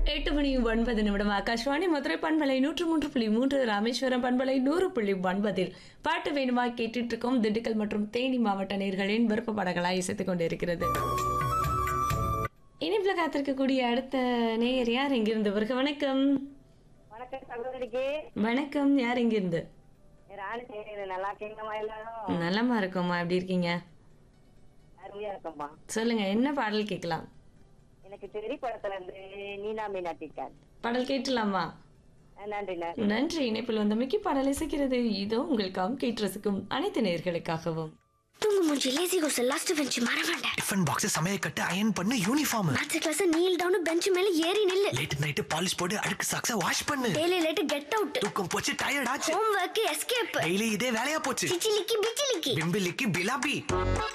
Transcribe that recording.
எட்டு மணி ஒன்பது நிமிடம் ஆகாஷ்வாணி மதுரை பண்பலை நூற்று மூன்று புள்ளி மூன்று ராமேஸ்வரம் பண்பலை நூறு புள்ளி ஒன்பதில் பாட்டு வேணுமா கேட்டுட்டு இருக்கோம் திண்டுக்கல் மற்றும் தேனி மாவட்ட நேர்களின் விருப்ப படங்களாக இசைத்துக் கொண்டிருக்கிறது இனிப்புல காத்திருக்கக்கூடிய அடுத்த நேயர் யார் இங்கிருந்து வருக வணக்கம் வணக்கம் சகோதரிக்கு வணக்கம் யார் இங்கிருந்து ராணி செய்யறது நல்லா இருக்கீங்கம்மா எல்லாரும் நலமா இருக்கோம்மா எப்படி இருக்கீங்க அருமையா இருக்கம்மா சொல்லுங்க என்ன பாடல் கேட்கலாம் எனக்கு தெரி படத்துல இருந்து நீனா மீனாட்டிக்கார் பாடல் கேட்டலாமா நன்றி நன்றி நன்றி இணைப்பில் வந்த மிக்கி பாடல் இசைக்கிறது இதோ உங்களுக்காகவும் கேட்டு ரசிக்கும் அனைத்து நேயர்களுக்காகவும் தூங்கு மூஞ்சி லேசி கோஸ் லாஸ்ட் பெஞ்ச் மறவாண்ட டிஃபன் பாக்ஸ் சமைய கட்டு அயன் பண்ணு uniform maths class kneel down bench மேல ஏறி நில்லு லேட் நைட் பாலிஷ் போட்டு அழுக்கு சாக்ஸ வாஷ் பண்ணு டெய்லி லேட் கெட் அவுட் தூக்கம் போச்சு டயர்ட் ஆச்சு ஹோம் ஒர்க் எஸ்கேப் டெய்லி இதே வேலையா போச்சு சிச்சிலிக்கி பிச்சிலிக்கி பிம்பிலிக்கு பிலாபி